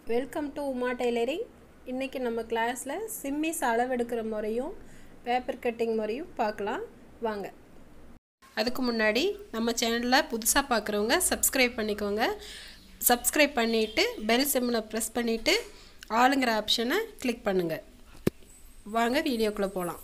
welcome to Uma tailoring இன்றைக்கி நம்ம கிளாஸில் சிம்மிஸ் அளவெடுக்கிற முறையும் பேப்பர் கட்டிங் முறையும் பார்க்கலாம் வாங்க அதுக்கு முன்னாடி நம்ம சேனலில் புதுசாக பார்க்குறவங்க சப்ஸ்கிரைப் பண்ணிக்கோங்க சப்ஸ்கிரைப் பண்ணிவிட்டு பெல் சிம்மில் ப்ரெஸ் பண்ணிவிட்டு ஆளுங்கிற ஆப்ஷனை கிளிக் பண்ணுங்கள் வாங்க வீடியோக்குள்ளே போகலாம்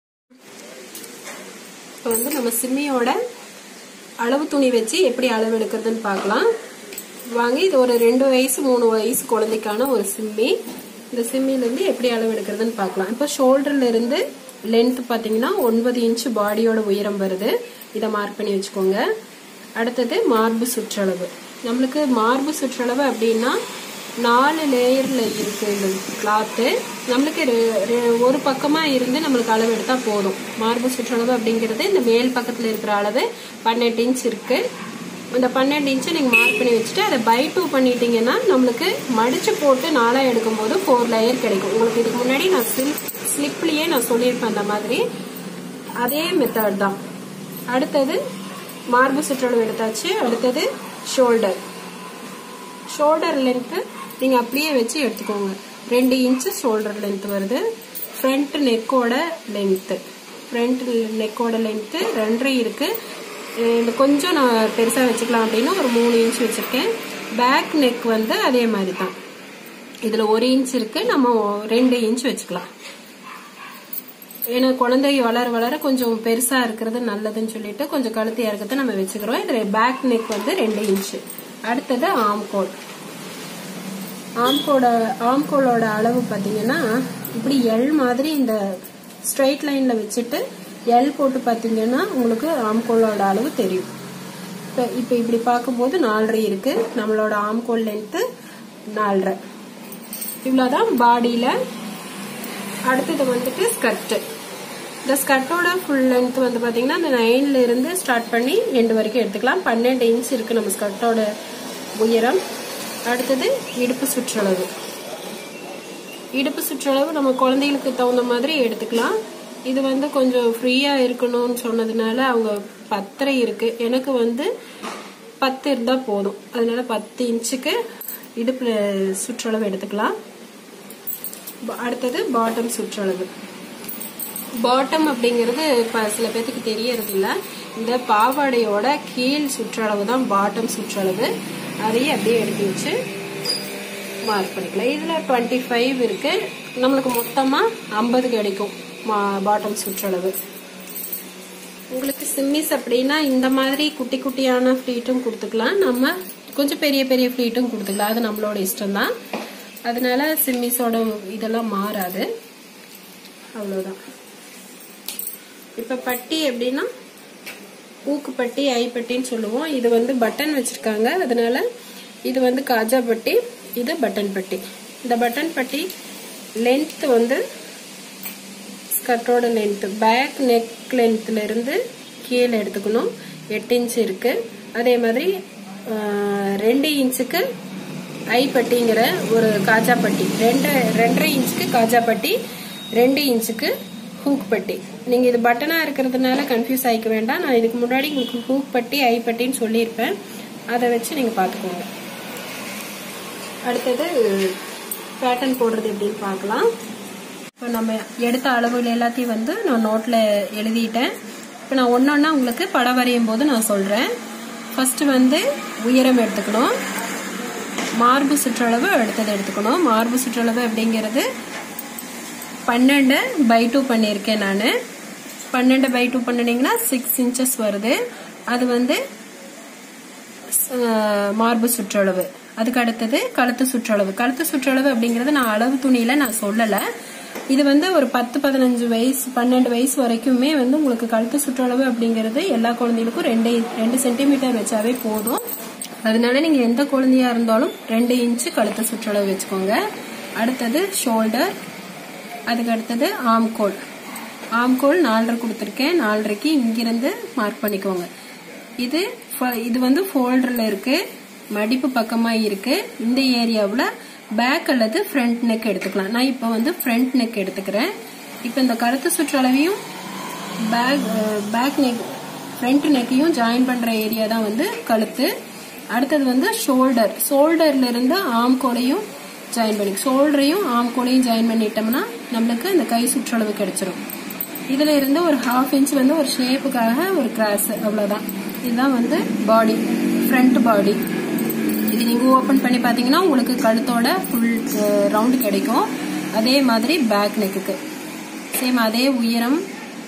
இப்போ வந்து நம்ம சிம்மியோட அளவு துணி வச்சு எப்படி அளவு எடுக்கிறதுன்னு பார்க்கலாம் வாங்க இது ஒரு ரெண்டு வயசு மூணு வயசு குழந்தைக்கான ஒரு சிம்மி இந்த சிம்மிலேருந்து எப்படி அளவு எடுக்கிறதுன்னு பார்க்கலாம் இப்போ ஷோல்டர்ல இருந்து லென்த் பார்த்தீங்கன்னா ஒன்பது இன்ச்சு பாடியோட உயரம் வருது இதை மார்க் பண்ணி வச்சுக்கோங்க அடுத்தது மார்பு சுற்றளவு நம்மளுக்கு மார்பு சுற்றளவு அப்படின்னா நாலு லேயரில் இருக்குது இந்த கிளாத்து நம்மளுக்கு ஒரு பக்கமாக இருந்து நம்மளுக்கு அளவு எடுத்தால் போதும் மார்பு சுற்றளவு அப்படிங்கிறது இந்த மேல் பக்கத்தில் இருக்கிற அளவு பன்னெண்டு இன்ச் இருக்குது இந்த பன்னெண்டு இன்ச்சை நீங்கள் மார்க் பண்ணி வச்சுட்டு அதை பை டூ பண்ணிட்டீங்கன்னா நம்மளுக்கு மடித்து போட்டு நாளாக எடுக்கும்போது ஃபோர் லேயர் கிடைக்கும் உங்களுக்கு இதுக்கு முன்னாடி நான் ஸ்லிப் ஸ்லிப்லேயே நான் சொல்லியிருப்பேன் அந்த மாதிரி அதே மெத்தட் தான் அடுத்தது மார்பு சுற்றளவு எடுத்தாச்சு அடுத்தது ஷோல்டர் ஷோல்டர் லென்த்து நீங்கள் அப்படியே வச்சு எடுத்துக்கோங்க ரெண்டு இன்ச்சு ஷோல்டர் லென்த் வருது ஃப்ரண்ட் நெக்கோட லென்த்து ஃப்ரண்ட் நெக்கோட லென்த்து ரெண்டரை இருக்குது இந்த கொஞ்சம் நான் பெருசாக வச்சுக்கலாம் அப்படின்னு ஒரு மூணு இன்ச் வச்சுருக்கேன் பேக் நெக் வந்து அதே மாதிரி தான் இதில் ஒரு இன்ச் இருக்குது நம்ம ரெண்டு இன்ச் வச்சுக்கலாம் ஏன்னா குழந்தை வளர வளர கொஞ்சம் பெருசாக இருக்கிறது நல்லதுன்னு சொல்லிட்டு கொஞ்சம் கழுத்து இறக்கத்தை நம்ம வச்சுக்கிறோம் இதில் பேக் நெக் வந்து ரெண்டு இன்ச்சு அடுத்தது ஆம்கோல் ஆம்கோட ஆம்கோலோட அளவு பார்த்தீங்கன்னா இப்படி எல் மாதிரி இந்த ஸ்ட்ரைட் லைனில் வச்சுட்டு எல் போட்டு பார்த்தீங்கன்னா உங்களுக்கு ஆம்கோலோட அளவு தெரியும் இப்போ இப்போ இப்படி பார்க்கும்போது நாலரை இருக்கு நம்மளோட ஆம்கோல் லென்த்து நாலரை இவ்வளோதான் பாடியில் அடுத்தது வந்துட்டு ஸ்கர்ட்டு இந்த ஸ்கர்ட்டோட ஃபுல் லென்த் வந்து பார்த்தீங்கன்னா இந்த நைன்ல இருந்து ஸ்டார்ட் பண்ணி எண்டு வரைக்கும் எடுத்துக்கலாம் பன்னெண்டு இன்ச் இருக்கு நம்ம ஸ்கர்ட்டோட உயரம் அடுத்தது இடுப்பு சுற்றளவு இடுப்பு சுற்றளவு நம்ம குழந்தைகளுக்கு தகுந்த மாதிரி எடுத்துக்கலாம் இது வந்து கொஞ்சம் ஃப்ரீயாக இருக்கணும்னு சொன்னதுனால அவங்க பத்தரை இருக்கு எனக்கு வந்து பத்து இருந்தால் போதும் அதனால பத்து இன்ச்சுக்கு இடுப்பு சுற்றளவு எடுத்துக்கலாம் அடுத்தது பாட்டம் சுற்றளவு பாட்டம் அப்படிங்கிறது இப்போ சில பேர்த்துக்கு தெரியறது இல்லை இந்த பாவாடையோட கீழ் சுற்றளவு தான் பாட்டம் சுற்றளவு அதையும் அப்படியே எடுத்து வச்சு மார்க் பண்ணிக்கலாம் இதில் டுவெண்ட்டி ஃபைவ் இருக்கு நம்மளுக்கு மொத்தமாக ஐம்பது கிடைக்கும் பாட்டம் சுற்றளவு உங்களுக்கு சிம்மிஸ் அப்படின்னா இந்த மாதிரி குட்டி குட்டியான ஃப்ளீட்டும் கொடுத்துக்கலாம் நம்ம கொஞ்சம் பெரிய பெரிய ஃப்ளீட்டும் கொடுத்துக்கலாம் அது நம்மளோட இஷ்டம் தான் அதனால சிம்மிஸோட இதெல்லாம் மாறாது அவ்வளோதான் இப்போ பட்டி எப்படின்னா ஊக்கு பட்டி ஐப்பட்டின்னு சொல்லுவோம் இது வந்து பட்டன் வச்சிருக்காங்க அதனால இது வந்து காஜா பட்டி இது பட்டன் பட்டி இந்த பட்டன் பட்டி லென்த் வந்து ஸ்கர்ட்டோட லென்த் பேக் நெக் லென்த்ல இருந்து கீழே எடுத்துக்கணும் எட்டு இன்ச் இருக்கு அதே மாதிரி ரெண்டு இன்ச்சுக்கு ஐப்பட்டிங்கிற ஒரு காஜா பட்டி ரெண்டு ரெண்டரை இன்ச்சுக்கு காஜா பட்டி ரெண்டு இன்ச்சுக்கு ஹூக் பட்டி நீங்கள் இது பட்டனாக இருக்கிறதுனால கன்ஃபியூஸ் ஆகிக்க வேண்டாம் நான் இதுக்கு முன்னாடி உங்களுக்கு ஹூக் பட்டி ஐப்பட்டின்னு சொல்லியிருப்பேன் அதை வச்சு நீங்கள் பார்த்துக்கோங்க அடுத்தது பேட்டர்ன் போடுறது எப்படின்னு பார்க்கலாம் இப்போ நம்ம எடுத்த அளவுகள் எல்லாத்தையும் வந்து நான் நோட்டில் எழுதிட்டேன் இப்போ நான் ஒன்று ஒன்றா உங்களுக்கு படம் வரையும் போது நான் சொல்கிறேன் ஃபஸ்ட்டு வந்து உயரம் எடுத்துக்கணும் மார்பு சுற்றளவு அடுத்தது எடுத்துக்கணும் மார்பு சுற்றளவு அப்படிங்கிறது பன்னெண்டு பை டூ பண்ணியிருக்கேன் நான் பன்னெண்டு பை டூ பண்ணினீங்கன்னா சிக்ஸ் இன்ச்சஸ் வருது அது வந்து மார்பு சுற்றளவு அதுக்கு அடுத்தது கழுத்து சுற்றளவு கழுத்து சுற்றளவு அப்படிங்கறது நான் அளவு துணியில நான் சொல்லல இது வந்து ஒரு பத்து பதினஞ்சு வயசு பன்னெண்டு வயசு வரைக்குமே வந்து உங்களுக்கு கழுத்து சுற்றளவு அப்படிங்கிறது எல்லா குழந்தைகளுக்கும் ரெண்டு ரெண்டு சென்டிமீட்டர் வச்சாவே போதும் அதனால நீங்க எந்த குழந்தையா இருந்தாலும் ரெண்டு இன்ச்சு கழுத்து சுற்றளவு வச்சுக்கோங்க அடுத்தது ஷோல்டர் அதுக்கு அடுத்தது ஆம்கோல் ஆம்கோல் நாலரை கொடுத்துருக்கேன் நாலரைக்கு இங்கிருந்து மார்க் பண்ணிக்கோங்க இது இது வந்து ஃபோல்டர்ல இருக்கு மடிப்பு பக்கமா இருக்கு இந்த ஏரியாவில் பேக் அல்லது ஃப்ரண்ட் நெக் எடுத்துக்கலாம் நான் இப்போ வந்து ஃப்ரண்ட் நெக் எடுத்துக்கிறேன் இப்போ இந்த கழுத்து சுற்றளவையும் பேக் பேக் நெக் ஃப்ரண்ட் நெக்கையும் ஜாயின் பண்ற ஏரியா தான் வந்து கழுத்து அடுத்தது வந்து ஷோல்டர் ஷோல்டர்ல இருந்து ஆம் கோலையும் ஜாயின் பண்ணி ஷோல்டரையும் ஆம்கோலையும் ஜாயின் பண்ணிட்டோம்னா நம்மளுக்கு இந்த கை சுற்றளவு கிடைச்சிரும் இதுல இருந்து ஒரு ஹாஃப் இன்ச் வந்து ஒரு ஷேப்புக்காக ஒரு கிராஸ் அவ்வளவுதான் இதுதான் வந்து பாடி ஃப்ரண்ட் பாடி இது நீங்க ஓபன் பண்ணி பாத்தீங்கன்னா உங்களுக்கு கழுத்தோட ஃபுல் ரவுண்ட் கிடைக்கும் அதே மாதிரி பேக் நெக்குக்கு சேம் அதே உயரம்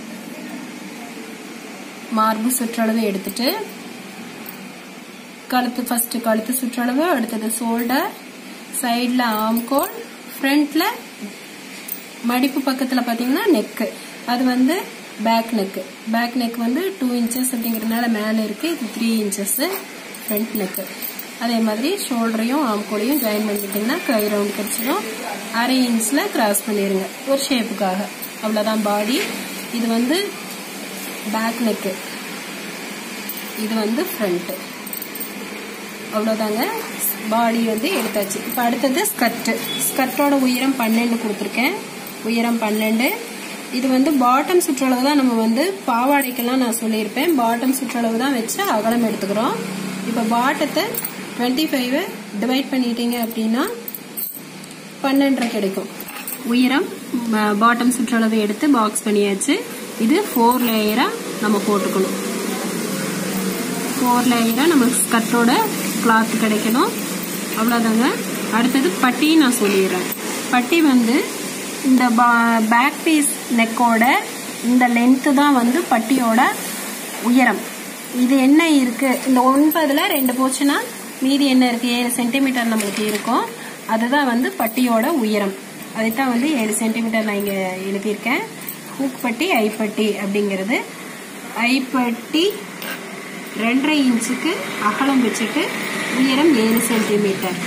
மார்பு சுற்றளவு எடுத்துட்டு கழுத்து ஃபர்ஸ்ட் கழுத்து சுற்றளவு அடுத்தது ஷோல்டர் சைடில் ஆம்கோல் ஃப்ரண்ட்ல மடிப்பு பக்கத்தில் பார்த்தீங்கன்னா நெக்கு அது வந்து பேக் நெக்கு பேக் நெக் வந்து டூ இன்ச்சஸ் அப்படிங்கிறதுனால மேலே இருக்கு இது த்ரீ இன்ச்சஸ் ஃப்ரண்ட் நெக்கு அதே மாதிரி ஷோல்டரையும் ஆம்கோலையும் ஜாயின் பண்ணிட்டீங்கன்னா கை ரவுண்ட் கிடைச்சிடும் அரை இன்ச்சில் கிராஸ் பண்ணிடுங்க ஒரு ஷேப்புக்காக அவ்வளோதான் பாடி இது வந்து பேக் நெக்கு இது வந்து ஃப்ரண்ட்டு அவ்வளோதாங்க பாடி வந்து எடுத்தாச்சு இப்போ அடுத்தது ஸ்கர்ட்டு ஸ்கர்ட்டோட உயரம் பன்னெண்டு கொடுத்துருக்கேன் உயரம் பன்னெண்டு இது வந்து பாட்டம் சுற்றளவு தான் நம்ம வந்து பாவாடைக்கெல்லாம் நான் சொல்லியிருப்பேன் பாட்டம் சுற்றளவு தான் வச்சு அகலம் எடுத்துக்கிறோம் இப்போ பாட்டத்தை டுவெண்ட்டி ஃபைவ் டிவைட் பண்ணிட்டீங்க அப்படின்னா பன்னெண்டரை கிடைக்கும் உயரம் பாட்டம் சுற்றளவு எடுத்து பாக்ஸ் பண்ணியாச்சு இது ஃபோர் லேயராக நம்ம போட்டுக்கணும் ஃபோர் லேயராக நமக்கு ஸ்கர்ட்டோட கிளாத் கிடைக்கணும் அவ்வளோதாங்க அடுத்தது பட்டி நான் சொல்லிடுறேன் பட்டி வந்து இந்த பேக் பீஸ் நெக்கோட இந்த லென்த்து தான் வந்து பட்டியோட உயரம் இது என்ன இருக்கு இந்த ஒன்பதுல ரெண்டு போச்சுன்னா மீதி என்ன இருக்கு ஏழு சென்டிமீட்டர் நம்மளுக்கு இருக்கும் அதுதான் வந்து பட்டியோட உயரம் அதைத்தான் வந்து ஏழு சென்டிமீட்டர் நான் இங்கே எழுதியிருக்கேன் ஹூக்பட்டி ஐப்பட்டி அப்படிங்கிறது ஐப்பட்டி ரெண்டரை இன்ச்சுக்கு அகலம் வச்சுட்டு உயரம் ஏழு சென்டிமீட்டர்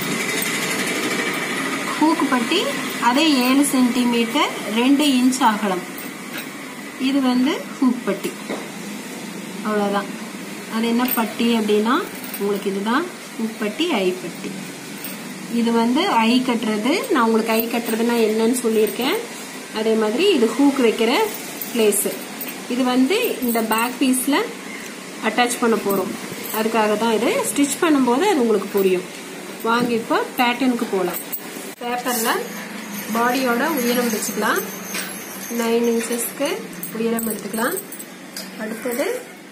ஹூக்கு பட்டி அதே ஏழு சென்டிமீட்டர் ரெண்டு இன்ச் அகலம் இது வந்து ஹூக் பட்டி அவ்வளோதான் அது என்ன பட்டி அப்படின்னா உங்களுக்கு இதுதான் ஹூக் பட்டி ஐ பட்டி இது வந்து ஐ கட்டுறது நான் உங்களுக்கு ஐ கட்டுறதுன்னா என்னன்னு சொல்லியிருக்கேன் அதே மாதிரி இது ஹூக் வைக்கிற பிளேஸு இது வந்து இந்த பேக் பீஸில் அட்டாச் பண்ண போகிறோம் அதுக்காக தான் இது ஸ்டிச் பண்ணும்போது அது உங்களுக்கு புரியும் வாங்க இப்போ பேட்டர்னுக்கு போகலாம் பேப்பரில் பாடியோட உயரம் வச்சுக்கலாம் நைன் இன்ச்சஸ்க்கு உயரம் எடுத்துக்கலாம் அடுத்தது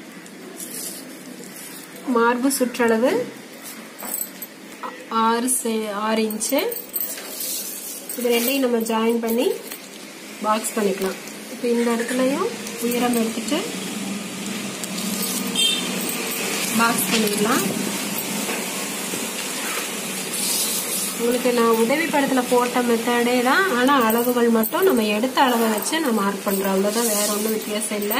மார்பு சுற்றளவு ஆறு ஆறு இன்ச்சு இது ரெண்டையும் நம்ம ஜாயின் பண்ணி பாக்ஸ் பண்ணிக்கலாம் இப்போ இந்த இடத்துலையும் உயரம் எடுத்துட்டு பாக்ஸ் பண்ணிடலாம் உங்களுக்கு நான் உதவி படத்தில் போட்ட மெத்தடே தான் ஆனால் அளவுகள் மட்டும் நம்ம எடுத்த அளவை வச்சு நான் மார்க் பண்ணுறோம் அவ்வளோதான் வேற ஒன்றும் வித்தியாசம் இல்லை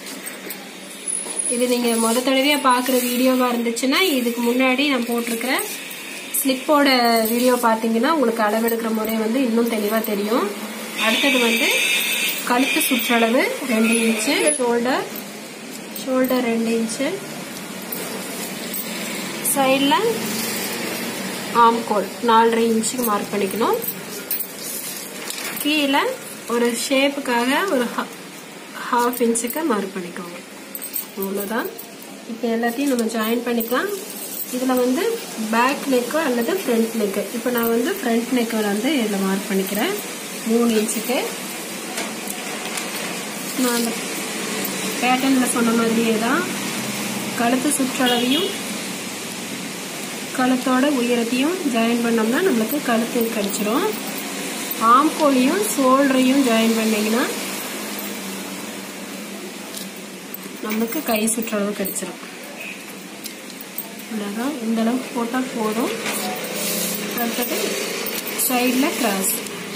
இது நீங்கள் முத தடவையாக பார்க்குற வீடியோவாக இருந்துச்சுன்னா இதுக்கு முன்னாடி நான் போட்டிருக்கிற ஸ்லிப்போட வீடியோ பார்த்தீங்கன்னா உங்களுக்கு அளவெடுக்கிற முறை வந்து இன்னும் தெளிவாக தெரியும் அடுத்தது வந்து கழுத்து சுற்றளவு ரெண்டு இன்ச்சு ஷோல்டர் ஷோல்டர் ரெண்டு இன்ச்சு சைடில் ஆம்கோல் நாலரை இன்ச்சுக்கு மார்க் பண்ணிக்கணும் கீழே ஒரு ஷேப்புக்காக ஒரு ஹாஃப் இன்ச்சுக்கு மார்க் பண்ணிக்கோங்க அவ்வளோதான் இப்போ எல்லாத்தையும் நம்ம ஜாயின் பண்ணிக்கலாம் இதில் வந்து பேக் நெக்கு அல்லது ஃப்ரண்ட் நெக்கு இப்போ நான் வந்து ஃப்ரண்ட் நெக்கு வந்து இதில் மார்க் பண்ணிக்கிறேன் மூணு இன்ச்சுக்கு நான் அந்த பேட்டர்னில் சொன்ன மாதிரியே தான் கழுத்து சுற்றளவையும் கழுத்தோட உயரத்தையும் ஜாயின் பண்ணோம்னா நம்மளுக்கு கழுத்து கிடைச்சிரும் ஆம்கோலையும் ஷோல்டரையும் ஜாயின் பண்ணிங்கன்னா நம்மளுக்கு கை சுற்றளவு கிடைச்சிரும் அவ்வளோதான் இந்த அளவுக்கு போட்டால் போதும் அடுத்தது சைடில் கிராஸ்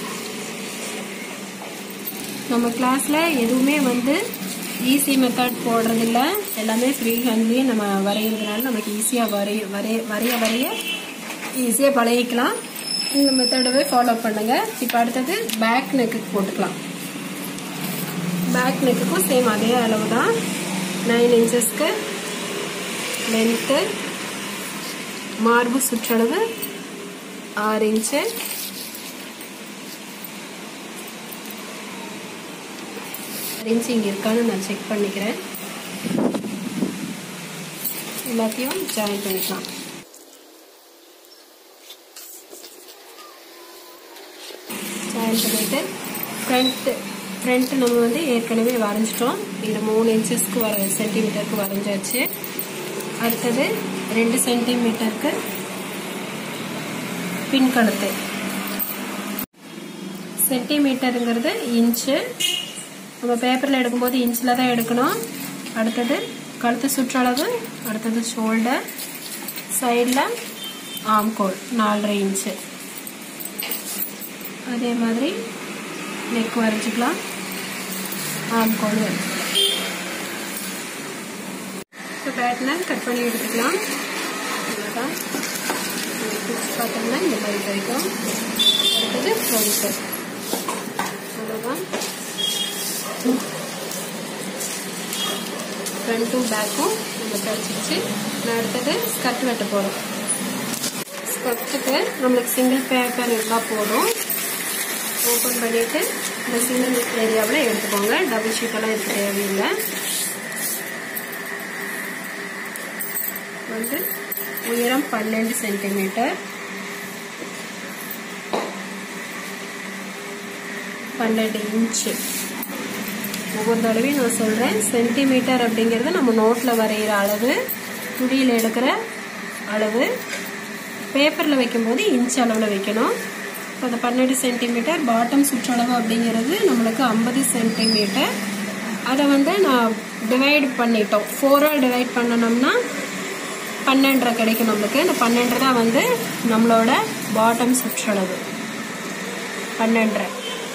நம்ம கிளாஸில் எதுவுமே வந்து ஈஸி மெத்தட் போடுறதில்ல எல்லாமே ஃப்ரீ ஹேண்ட்லேயே நம்ம வரைகிறதுனால நமக்கு ஈஸியாக வரைய வரைய வரைய வரைய ஈஸியாக பழகிக்கலாம் இந்த மெத்தடவே ஃபாலோ பண்ணுங்கள் இப்போ அடுத்தது பேக் நெக்குக்கு போட்டுக்கலாம் பேக் நெக்குக்கும் சேம் அதே அளவு தான் நைன் இன்ச்சஸ்க்கு லென்த்து மார்பு சுற்றளவு ஆறு இன்ச்சு இன்ச்சு இங்கே இருக்கான்னு நான் செக் பண்ணிக்கிறேன் எல்லாத்தையும் ஜாயின் பண்ணிக்கலாம் அயன் பண்ணிவிட்டு ஃப்ரண்ட்டு ஃப்ரண்ட் நம்ம வந்து ஏற்கனவே வரைஞ்சிட்டோம் இது மூணு இன்ச்சஸ்க்கு வர சென்டிமீட்டருக்கு வரைஞ்சாச்சு அடுத்தது ரெண்டு சென்டிமீட்டருக்கு பின்கழுத்து சென்டிமீட்டருங்கிறது இன்ச்சு நம்ம பேப்பரில் எடுக்கும்போது இன்ச்சில் தான் எடுக்கணும் அடுத்தது கழுத்து சுற்றளவு அடுத்தது ஷோல்டர் சைடில் ஆம்கோல் நாலரை இன்ச்சு அதே மாதிரி நெக் வரைச்சிக்கலாம் ஆம்கோல் வரைச்சிக்கலாம் இப்போ பேட்டனை கட் பண்ணி எடுத்துக்கலாம் அவ்வளோதான் பார்த்தோம்னா இந்த மாதிரி கிடைக்கும் அடுத்தது ஃப்ரண்ட்டு அவ்வளோதான் ஃப்ரண்ட்டும் பேக்கும் நம்ம தைச்சிச்சு நான் அடுத்தது ஸ்கர்ட் வெட்ட போகிறோம் ஸ்கர்ட்டுக்கு நம்மளுக்கு சிங்கிள் பேப்பர் இருந்தால் போதும் ஓப்பன் பண்ணிவிட்டு இந்த சிங்கிள் ஏரியாவில் எடுத்துக்கோங்க டபுள் ஷீட்டெல்லாம் இதுக்கு தேவையில்லை வந்து உயரம் பன்னெண்டு சென்டிமீட்டர் பன்னெண்டு இன்ச்சு ஒவ்வொரு தடவையும் நான் சொல்கிறேன் சென்டிமீட்டர் அப்படிங்கிறது நம்ம நோட்டில் வரைகிற அளவு துணியில் எடுக்கிற அளவு பேப்பரில் வைக்கும்போது இன்ச் அளவில் வைக்கணும் இப்போ அந்த பன்னெண்டு சென்டிமீட்டர் பாட்டம் சுற்றளவு அப்படிங்கிறது நம்மளுக்கு ஐம்பது சென்டிமீட்டர் அதை வந்து நான் டிவைட் பண்ணிட்டோம் ஃபோராக டிவைட் பண்ணணும்னா பன்னெண்டரை கிடைக்கும் நம்மளுக்கு இந்த பன்னெண்டரை தான் வந்து நம்மளோட பாட்டம் சுற்றளவு பன்னெண்டரை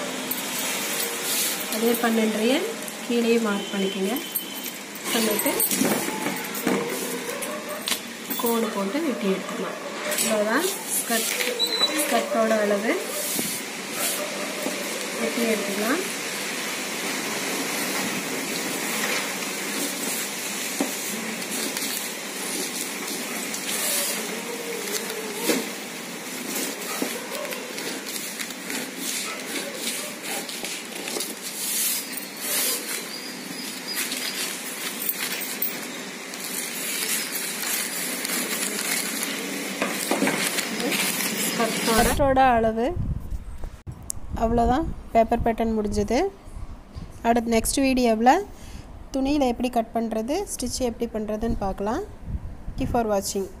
அதே பன்னெண்டரைய கீழே மார்க் பண்ணிக்கோங்க பண்ணிட்டு கோடு போட்டு வெட்டி எடுத்துக்கலாம் இவ்வளோதான் ஸ்கர்ட் ஸ்கர்ட்டோட அளவு வெட்டி எடுத்துக்கலாம் ஸ்கர்ட்டோட அளவு அவ்வளோதான் பேப்பர் பேட்டர்ன் முடிஞ்சது அடுத்து நெக்ஸ்ட் வீடியோவில் துணியில் எப்படி கட் பண்ணுறது ஸ்டிச் எப்படி பண்ணுறதுன்னு பார்க்கலாம் கி ஃபார் வாட்சிங்